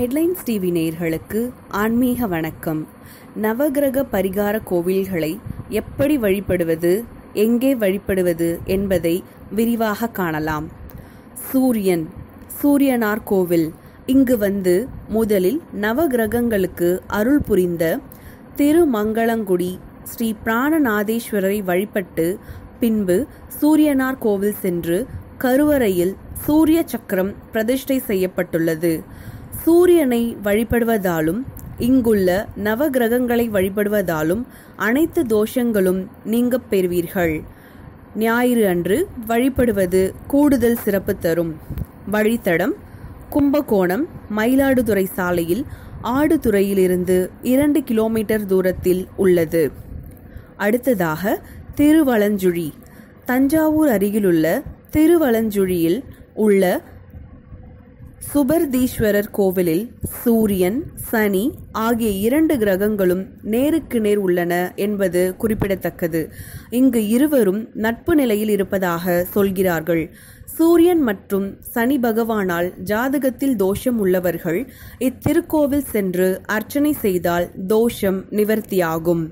headlines TV நேயர்களுக்கு ஆன்மீக வணக்கம் நவகிரக பரிகார கோவில்களை எப்படி வழிபடுவது எங்கே வழிபடுவது என்பதை விரிவாக காணலாம் சூரியன் சூரியனார் கோவில் இங்கு வந்து முதலில் நவகிரகங்களுக்கு அருள் புரிந்த திருமங்களங்குடி ஸ்ரீ பிராணநாதேஸ்வரரை வழிபட்டு பின்பு சூரியனார் கோவில் சென்று கருவறையில் சூரிய சக்கரம் பிரதிஷ்டை செய்யப்பட்டுள்ளது சூரியனை வழிபடுவதாலும் இங்குள்ள நவகிரகங்களை வழிபடுவதாலும் அனைத்து தோஷங்களும் நீங்கப் பெறுவீர்கள் ஞாயிறு அன்று வழிபடுவது கூடுதல் சிறப்பு தரும் வழித்தடம் கும்பகோணம் மயிலாடுதுறை சாலையில் ஆடுதுறையிலிருந்து இரண்டு கிலோமீட்டர் தூரத்தில் உள்ளது அடுத்ததாக திருவலஞ்சுழி தஞ்சாவூர் அருகிலுள்ள திருவலஞ்சுழியில் உள்ள சுபர்தீஸ்வரர் கோவிலில் சூரியன் சனி ஆகிய இரண்டு கிரகங்களும் நேருக்கு நேர் உள்ளன என்பது குறிப்பிடத்தக்கது இங்கு இருவரும் நட்பு நிலையில் இருப்பதாக சொல்கிறார்கள் சூரியன் மற்றும் சனி பகவானால் ஜாதகத்தில் தோஷம் உள்ளவர்கள் இத்திருக்கோவில் சென்று அர்ச்சனை செய்தால் தோஷம் நிவர்த்தியாகும்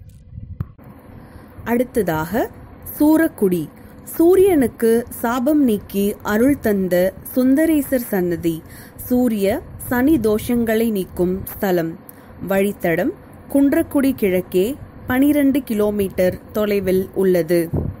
அடுத்ததாக சூரக்குடி சூரியனுக்கு சாபம் நீக்கி அருள் தந்த சுந்தரேசர் சன்னதி சூரிய சனி தோஷங்களை நீக்கும் ஸ்தலம் வழித்தடம் குன்றக்குடி கிழக்கே பனிரெண்டு கிலோமீட்டர் தொலைவில் உள்ளது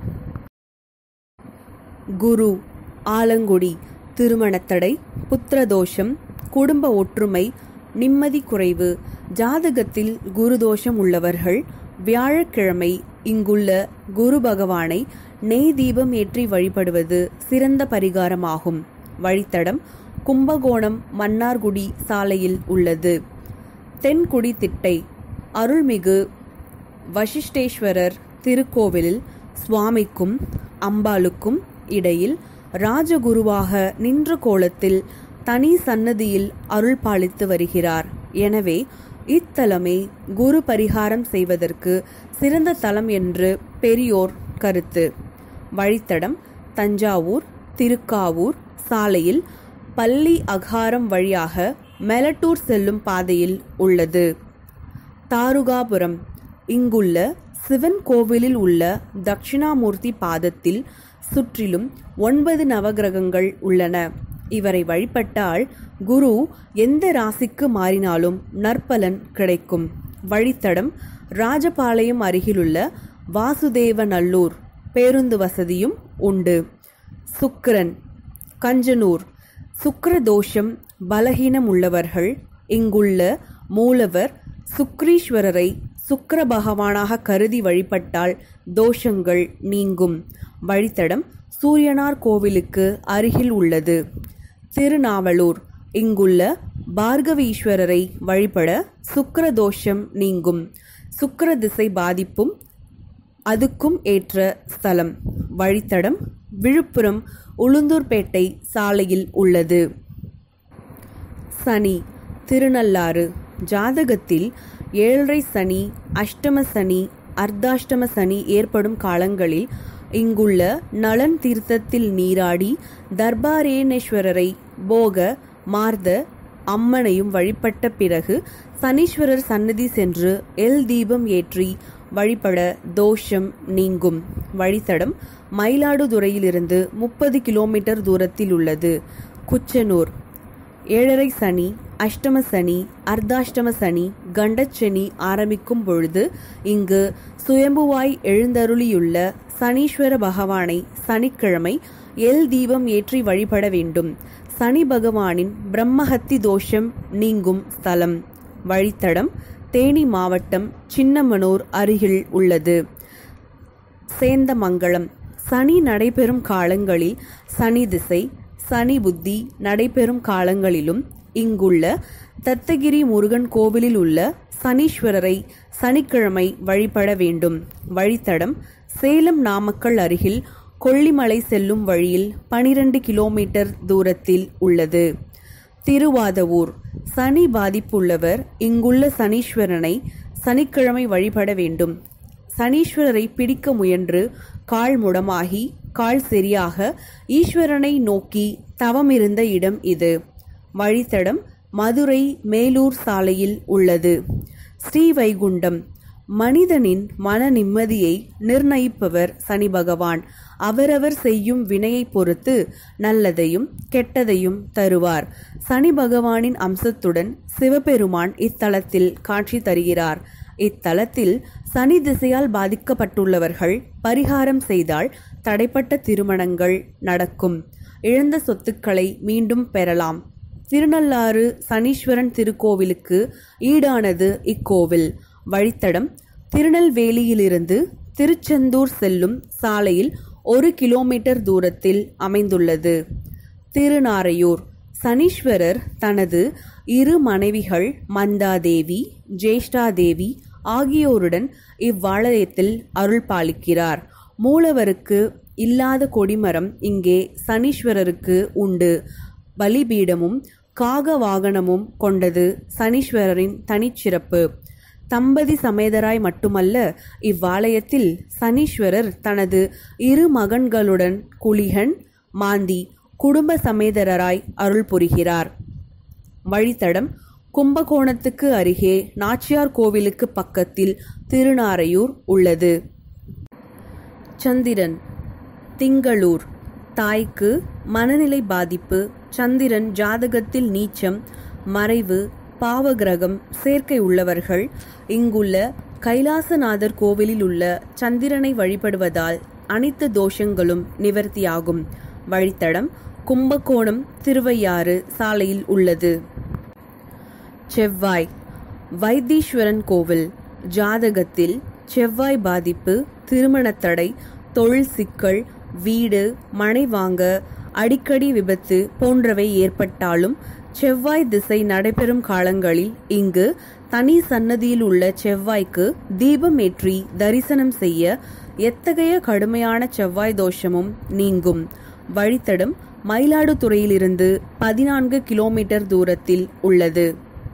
குரு ஆலங்குடி திருமணத்தடை புத்திரதோஷம் குடும்ப ஒற்றுமை நிம்மதி குறைவு ஜாதகத்தில் குருதோஷம் உள்ளவர்கள் வியாழக்கிழமை இங்குள்ள குரு பகவானை நெய் தீபம் ஏற்றி வழிபடுவது சிறந்த பரிகாரமாகும் வழித்தடம் கும்பகோணம் மன்னார்குடி சாலையில் உள்ளது தென்குடி திட்டை அருள்மிகு வசிஷ்டேஸ்வரர் திருக்கோவிலில் சுவாமிக்கும் அம்பாளுக்கும் இடையில் ராஜகுருவாக நின்ற கோலத்தில் தனி சன்னதியில் அருள் பாலித்து வருகிறார் எனவே இத்தலமே குரு பரிகாரம் செய்வதற்கு சிறந்த தலம் என்று பெரியோர் கருத்து வழித்தடம் தஞ்சாவூர் திருக்காவூர் சாலையில் பள்ளி அகாரம் வழியாக மெலட்டூர் செல்லும் பாதையில் உள்ளது தாருகாபுரம் இங்குள்ள சிவன் கோவிலில் உள்ள தட்சிணாமூர்த்தி பாதத்தில் சுற்றிலும் ஒன்பது நவகிரகங்கள் உள்ளன இவரை வழிபட்டால் குரு எந்த ராசிக்கு மாறினாலும் நற்பலன் கிடைக்கும் வழித்தடம் ராஜபாளையம் அருகிலுள்ள வாசுதேவநல்லூர் பேருந்து வசதியும் உண்டு சுக்கிரன் கஞ்சனூர் சுக்கிர தோஷம் பலகீனம் உள்ளவர்கள் இங்குள்ள மூலவர் சுக்ரீஸ்வரரை சுக்கிர பகவானாக கருதி வழிபட்டால் தோஷங்கள் நீங்கும் வழித்தடம் சூரியனார் கோவிலுக்கு அருகில் உள்ளது திருநாவலூர் இங்குள்ள பார்கவீஸ்வரரை வழிபட சுக்கிர தோஷம் நீங்கும் சுக்கிர திசை பாதிப்பும் அதுக்கும் ஏற்ற ஸ்தலம் வழித்தடம் விழுப்புரம் உளுந்தூர்பேட்டை சாலையில் உள்ளது சனி திருநள்ளாறு ஜாதகத்தில் ஏழரை சனி அஷ்டம சனி அர்த்தாஷ்டம சனி ஏற்படும் காலங்களில் இங்குள்ள நலன் தீர்த்தத்தில் நீராடி தர்பாரேணேஸ்வரரை போக மார்த அம்மனையும் வழிபட்ட பிறகு சனீஸ்வரர் சன்னதி சென்று எல் தீபம் ஏற்றி வழிபட தோஷம் நீங்கும் வழித்தடம் மயிலாடுதுறையிலிருந்து முப்பது கிலோமீட்டர் தூரத்தில் உள்ளது குச்சனூர் ஏழரை சனி அஷ்டம சனி அர்த்தாஷ்டம சனி கண்டச்சனி ஆரம்பிக்கும் பொழுது இங்கு சுயம்புவாய் எழுந்தருளியுள்ள சனீஸ்வர பகவானை சனிக்கிழமை எல் தீபம் ஏற்றி வழிபட வேண்டும் சனி பகவானின் பிரம்மஹத்தி தோஷம் நீங்கும் ஸ்தலம் வழித்தடம் தேனி மாவட்டம் சின்னமனூர் அருகில் உள்ளது சேந்தமங்கலம் சனி நடைபெறும் காலங்களில் சனி திசை சனி புத்தி நடைபெறும் காலங்களிலும் இங்குள்ள தத்தகிரி முருகன் கோவிலில் உள்ள சனீஸ்வரரை சனிக்கிழமை வழிபட வேண்டும் வழித்தடம் சேலம் நாமக்கல் அருகில் கொல்லிமலை செல்லும் வழியில் பனிரெண்டு கிலோமீட்டர் தூரத்தில் உள்ளது திருவாதவூர் சனி பாதிப்புள்ளவர் இங்குள்ள சனீஸ்வரனை சனிக்கிழமை வழிபட வேண்டும் சனீஸ்வரரை பிடிக்க முயன்று கால் முடமாகி கால் சரியாக ஈஸ்வரனை நோக்கி தவமிருந்த இடம் இது வழித்தடம் மதுரை மேலூர் சாலையில் உள்ளது ஸ்ரீவைகுண்டம் மனிதனின் மன நிம்மதியை நிர்ணயிப்பவர் சனி பகவான் அவரவர் செய்யும் வினையை பொறுத்து நல்லதையும் கெட்டதையும் தருவார் சனி பகவானின் அம்சத்துடன் சிவபெருமான் இத்தலத்தில் காட்சி தருகிறார் இத்தலத்தில் சனி திசையால் பாதிக்கப்பட்டுள்ளவர்கள் பரிகாரம் செய்தால் தடைப்பட்ட திருமணங்கள் நடக்கும் இழந்த சொத்துக்களை மீண்டும் பெறலாம் திருநள்ளாறு சனீஸ்வரன் திருக்கோவிலுக்கு ஈடானது இக்கோவில் வழித்தடம் திருநெல்வேலியிலிருந்து திருச்செந்தூர் செல்லும் சாலையில் ஒரு கிலோமீட்டர் தூரத்தில் அமைந்துள்ளது திருநாரையூர் சனீஸ்வரர் தனது இரு மனைவிகள் மந்தாதேவி ஜேஷ்டாதேவி ஆகியோருடன் இவ்வாலயத்தில் அருள் பாலிக்கிறார் மூலவருக்கு இல்லாத கொடிமரம் இங்கே சனீஸ்வரருக்கு உண்டு பலிபீடமும் காக வாகனமும் கொண்டது சனீஸ்வரரின் தனிச்சிறப்பு தம்பதி சமேதராய் மட்டுமல்ல இவ்வாலயத்தில் சனீஸ்வரர் தனது இரு மகன்களுடன் குளிகன் மாந்தி குடும்ப சமேதரராய் அருள் புரிகிறார் வழித்தடம் கும்பகோணத்துக்கு அருகே நாச்சியார் கோவிலுக்கு பக்கத்தில் திருநாரையூர் உள்ளது சந்திரன் திங்களூர் தாய்க்கு மனநிலை பாதிப்பு சந்திரன் ஜாதகத்தில் நீச்சம் மறைவு பாவகிரகம் சேர்க்கை உள்ளவர்கள் இங்குள்ள கைலாசநாதர் கோவிலில் உள்ள சந்திரனை வழிபடுவதால் அனைத்து தோஷங்களும் நிவர்த்தியாகும் வழித்தடம் கும்பகோணம் திருவையாறு சாலையில் உள்ளது செவ்வாய் வைத்தீஸ்வரன் கோவில் ஜாதகத்தில் செவ்வாய் பாதிப்பு திருமணத்தடை தொழில் சிக்கல் வீடு மனை வாங்க அடிக்கடி விபத்து போன்றவை ஏற்பட்டாலும் செவ்வாய் திசை நடைபெறும் காலங்களில் இங்கு தனி சன்னதியில் உள்ள செவ்வாய்க்கு தீபம் ஏற்றி தரிசனம் செய்ய எத்தகைய கடுமையான செவ்வாய் தோஷமும் நீங்கும் வழித்தடம் மயிலாடுதுறையிலிருந்து பதினான்கு கிலோமீட்டர் தூரத்தில் உள்ளது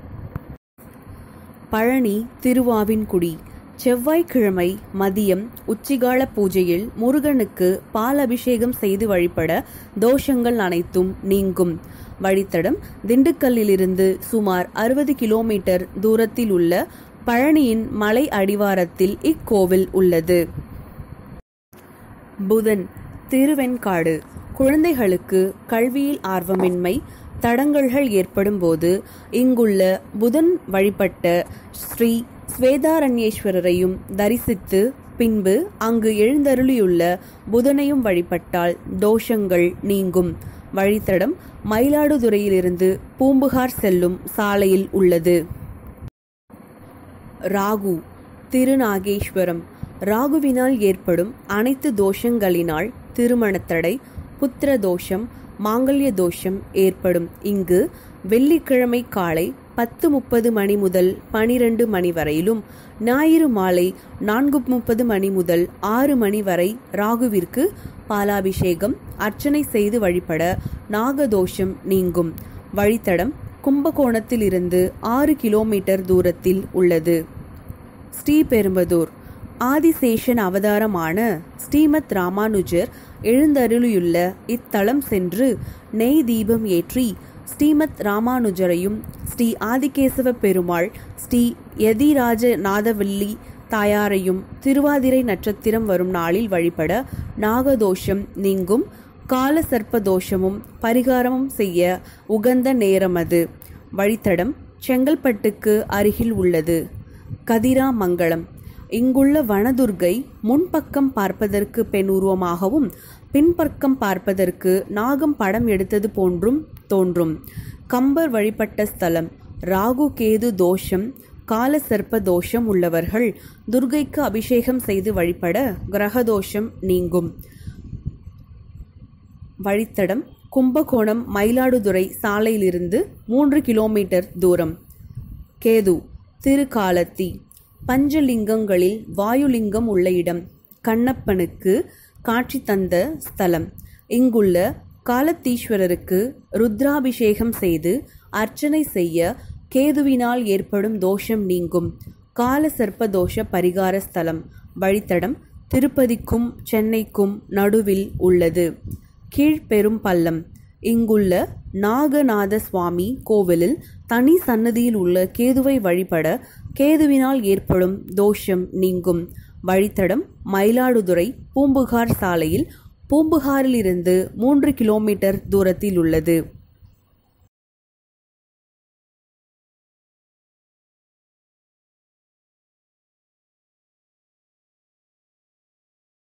பழனி திருவாவின்குடி செவ்வாய்க்கிழமை மதியம் உச்சிகால பூஜையில் முருகனுக்கு பால் அபிஷேகம் செய்து வழிபட தோஷங்கள் அனைத்தும் நீங்கும் வழித்தடம் திண்டுக்கல்லிலிருந்து சுமார் அறுபது கிலோமீட்டர் தூரத்தில் உள்ள பழனியின் மலை அடிவாரத்தில் இக்கோவில் உள்ளது புதன் திருவெண்காடு குழந்தைகளுக்கு கல்வியில் ஆர்வமின்மை தடங்கல்கள் ஏற்படும் போது இங்குள்ள புதன் வழிபட்ட ஸ்ரீ ஸ்வேதாரண்யேஸ்வரரையும் தரிசித்து பின்பு அங்கு எழுந்தருளியுள்ள புதனையும் வழிபட்டால் தோஷங்கள் நீங்கும் வழித்தடம் மயிலாடுதுறையிலிருந்து பூம்புகார் செல்லும் சாலையில் உள்ளது ராகு திருநாகேஸ்வரம் ராகுவினால் ஏற்படும் அனைத்து தோஷங்களினால் திருமணத்தடை புத்திர தோஷம் மாங்கல்ய தோஷம் ஏற்படும் இங்கு வெள்ளிக்கிழமை காலை பத்து முப்பது மணி முதல் பனிரெண்டு மணி வரையிலும் ஞாயிறு மாலை நான்கு முப்பது மணி முதல் ஆறு மணி வரை ராகுவிற்கு பாலாபிஷேகம் அர்ச்சனை செய்து வழிபட நாகதோஷம் நீங்கும் வழித்தடம் கும்பகோணத்தில் இருந்து ஆறு கிலோமீட்டர் தூரத்தில் உள்ளது ஸ்ரீபெரும்பதூர் ஆதிசேஷன் அவதாரமான ஸ்ரீமத் ராமானுஜர் எழுந்தருளியுள்ள இத்தலம் சென்று நெய் தீபம் ஏற்றி ஸ்ரீமத் ராமானுஜரையும் ஸ்ரீ ஆதிகேசவ பெருமாள் ஸ்ரீ யதிராஜ நாதவல்லி தாயாரையும் திருவாதிரை நட்சத்திரம் வரும் நாளில் வழிபட நாகதோஷம் நீங்கும் கால சர்ப்ப தோஷமும் பரிகாரமும் செய்ய உகந்த நேரம் அது வழித்தடம் செங்கல்பட்டுக்கு அருகில் உள்ளது கதிராமங்கலம் இங்குள்ள வனதுர்கை முன்பக்கம் பார்ப்பதற்கு பெண் உருவமாகவும் பின்பக்கம் பார்ப்பதற்கு நாகம் படம் எடுத்தது போன்றும் தோன்றும் கம்பர் வழிபட்ட ஸ்தலம் ராகு கேது தோஷம் கால சர்ப்ப தோஷம் உள்ளவர்கள் துர்கைக்கு அபிஷேகம் செய்து வழிபட கிரகதோஷம் நீங்கும் வழித்தடம் கும்பகோணம் மயிலாடுதுறை சாலையிலிருந்து மூன்று கிலோமீட்டர் தூரம் கேது திருக்காலத்தி பஞ்சலிங்கங்களில் வாயுலிங்கம் உள்ள இடம் கண்ணப்பனுக்கு காட்சி தந்த ஸ்தலம் இங்குள்ள காலத்தீஸ்வரருக்கு ருத்ராபிஷேகம் செய்து அர்ச்சனை செய்ய கேதுவினால் ஏற்படும் தோஷம் நீங்கும் கால சர்ப்ப தோஷ பரிகார ஸ்தலம் வழித்தடம் திருப்பதிக்கும் சென்னைக்கும் நடுவில் உள்ளது கீழ்பெரும் பள்ளம் இங்குள்ள நாகநாத சுவாமி கோவிலில் தனி சன்னதியில் உள்ள கேதுவை வழிபட கேதுவினால் ஏற்படும் தோஷம் நீங்கும் வழித்தடம் மயிலாடுதுறை பூம்புகார் சாலையில் பூம்புகாரிலிருந்து மூன்று கிலோமீட்டர் தூரத்தில் உள்ளது